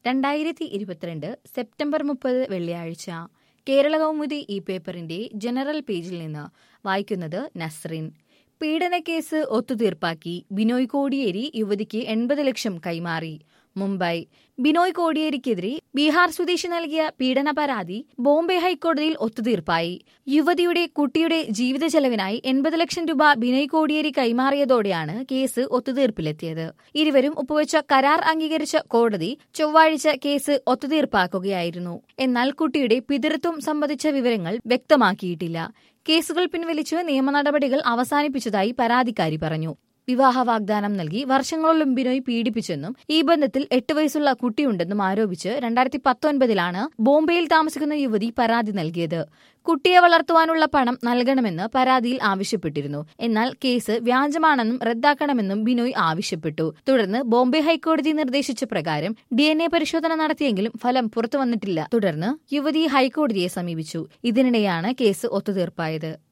രണ്ടായിരത്തി ഇരുപത്തിരണ്ട് സെപ്റ്റംബർ മുപ്പത് വെള്ളിയാഴ്ച കേരള കൗമുദി ഈ പേപ്പറിന്റെ ജനറൽ പേജിൽ നിന്ന് വായിക്കുന്നത് നസ്രിൻ പീഡനക്കേസ് ഒത്തുതീർപ്പാക്കി ബിനോയ് കോടിയേരി യുവതിക്ക് എൺപത് ലക്ഷം കൈമാറി മുംബൈ ബിനോയ് കോടിയേരിക്കെതിരെ ബീഹാർ സ്വദേശി നൽകിയ പീഡന പരാതി ബോംബെ ഹൈക്കോടതിയിൽ ഒത്തുതീർപ്പായി യുവതിയുടെ കുട്ടിയുടെ ജീവിത ചെലവിനായി എൺപത് ലക്ഷം രൂപ ബിനോയ് കോടിയേരി കൈമാറിയതോടെയാണ് കേസ് ഒത്തുതീർപ്പിലെത്തിയത് ഇരുവരും ഒപ്പുവെച്ച കരാർ അംഗീകരിച്ച കോടതി ചൊവ്വാഴ്ച കേസ് ഒത്തുതീർപ്പാക്കുകയായിരുന്നു എന്നാൽ കുട്ടിയുടെ പിതൃത്വം സംബന്ധിച്ച വിവരങ്ങൾ വ്യക്തമാക്കിയിട്ടില്ല കേസുകൾ പിൻവലിച്ച് നിയമ നടപടികൾ അവസാനിപ്പിച്ചതായി പരാതിക്കാരി പറഞ്ഞു വിവാഹ വാഗ്ദാനം നൽകി വർഷങ്ങളോളം ബിനോയ് പീഡിപ്പിച്ചെന്നും ഈ ബന്ധത്തിൽ എട്ട് വയസ്സുള്ള കുട്ടിയുണ്ടെന്നും ആരോപിച്ച് രണ്ടായിരത്തി പത്തൊൻപതിലാണ് ബോംബെയിൽ താമസിക്കുന്ന യുവതി പരാതി നൽകിയത് കുട്ടിയെ വളർത്തുവാനുള്ള പണം നൽകണമെന്ന് പരാതിയിൽ ആവശ്യപ്പെട്ടിരുന്നു എന്നാൽ കേസ് വ്യാജമാണെന്നും റദ്ദാക്കണമെന്നും ബിനോയ് ആവശ്യപ്പെട്ടു തുടർന്ന് ബോംബെ ഹൈക്കോടതി നിർദ്ദേശിച്ച പ്രകാരം ഡി എൻ എ പരിശോധന നടത്തിയെങ്കിലും ഫലം പുറത്തുവന്നിട്ടില്ല തുടർന്ന് യുവതി ഹൈക്കോടതിയെ സമീപിച്ചു ഇതിനിടെയാണ് കേസ് ഒത്തുതീർപ്പായത്